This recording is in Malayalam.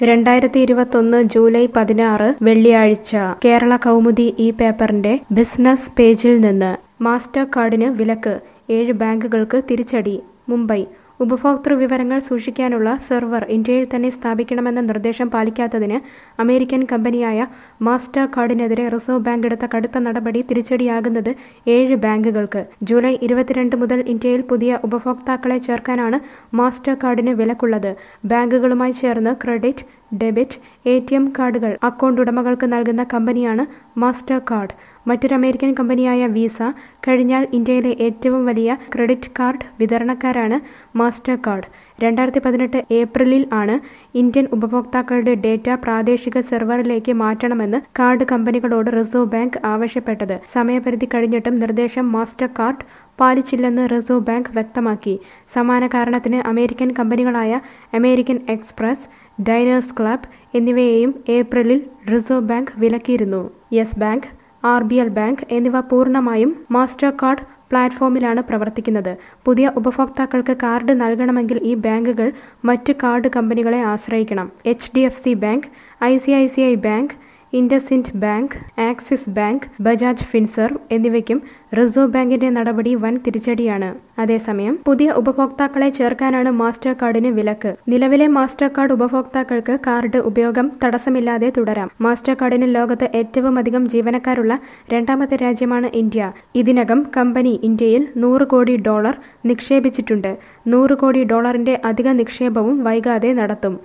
രണ്ടായിരത്തി ഇരുപത്തൊന്ന് ജൂലൈ പതിനാറ് വെള്ളിയാഴ്ച കേരള കൗമുദി ഈ പേപ്പറിന്റെ ബിസിനസ് പേജിൽ നിന്ന് മാസ്റ്റർ കാർഡിന് വിലക്ക് ഏഴ് ബാങ്കുകൾക്ക് തിരിച്ചടി മുംബൈ ഉപഭോക്തൃ വിവരങ്ങൾ സൂക്ഷിക്കാനുള്ള സെർവർ ഇന്ത്യയിൽ തന്നെ സ്ഥാപിക്കണമെന്ന നിർദ്ദേശം പാലിക്കാത്തതിന് അമേരിക്കൻ കമ്പനിയായ മാസ്റ്റർ കാർഡിനെതിരെ റിസർവ് ബാങ്ക് എടുത്ത കടുത്ത നടപടി തിരിച്ചടിയാകുന്നത് ഏഴ് ബാങ്കുകൾക്ക് ജൂലൈ ഇരുപത്തിരണ്ട് മുതൽ ഇന്ത്യയിൽ പുതിയ ഉപഭോക്താക്കളെ ചേർക്കാനാണ് മാസ്റ്റർ കാർഡിന് വിലക്കുള്ളത് ബാങ്കുകളുമായി ചേർന്ന് credit debit A T M കാർഡുകൾ അക്കൗണ്ട് ഉടമകൾക്ക് നൽകുന്ന കമ്പനിയാണ് മാസ്റ്റർ കാർഡ് മറ്റൊരു അമേരിക്കൻ കമ്പനിയായ വീസ കഴിഞ്ഞാൽ ഇന്ത്യയിലെ ഏറ്റവും വലിയ ക്രെഡിറ്റ് കാർഡ് വിതരണക്കാരാണ് മാസ്റ്റർ കാർഡ് രണ്ടായിരത്തി പതിനെട്ട് ഏപ്രിലിൽ ആണ് ഇന്ത്യൻ ഉപഭോക്താക്കളുടെ ഡേറ്റ പ്രാദേശിക സെർവറിലേക്ക് മാറ്റണമെന്ന് കാർഡ് കമ്പനികളോട് റിസർവ് ബാങ്ക് ആവശ്യപ്പെട്ടത് സമയപരിധി കഴിഞ്ഞിട്ടും നിർദ്ദേശം മാസ്റ്റർ കാർഡ് പാലിച്ചില്ലെന്ന് റിസർവ് ബാങ്ക് വ്യക്തമാക്കി സമാന കാരണത്തിന് അമേരിക്കൻ കമ്പനികളായ അമേരിക്കൻ എക്സ്പ്രസ് ഡൈനേഴ്സ് ക്ലബ് എന്നിവയെയും ഏപ്രിലിൽ റിസർവ് ബാങ്ക് വിലക്കിയിരുന്നു Yes bank R B L bank എന്നിവ പൂർണ്ണമായും മാസ്റ്റർ കാർഡ് പ്ലാറ്റ്ഫോമിലാണ് പ്രവർത്തിക്കുന്നത് പുതിയ ഉപഭോക്താക്കൾക്ക് കാർഡ് നൽകണമെങ്കിൽ ഈ ബാങ്കുകൾ മറ്റ് കാർഡ് കമ്പനികളെ ആശ്രയിക്കണം H D F C bank I C I C I bank IndusInd bank Axis bank Bajaj Finserv എന്നിവയ്ക്കും റിസർവ് ബാങ്കിന്റെ നടപടി വൻ തിരിച്ചടിയാണ് അതേസമയം പുതിയ ഉപഭോക്താക്കളെ ചേർക്കാനാണ് മാസ്റ്റർ കാർഡിന് വിലക്ക് നിലവിലെ മാസ്റ്റർ കാർഡ് ഉപഭോക്താക്കൾക്ക് കാർഡ് ഉപയോഗം തടസ്സമില്ലാതെ തുടരാം മാസ്റ്റർ കാർഡിന് ലോകത്ത് ഏറ്റവും അധികം ജീവനക്കാരുള്ള രണ്ടാമത്തെ രാജ്യമാണ് ഇന്ത്യ ഇതിനകം കമ്പനി ഇന്ത്യയിൽ നൂറ് കോടി ഡോളർ നിക്ഷേപിച്ചിട്ടുണ്ട് നൂറ് കോടി ഡോളറിന്റെ അധിക നിക്ഷേപവും വൈകാതെ നടത്തും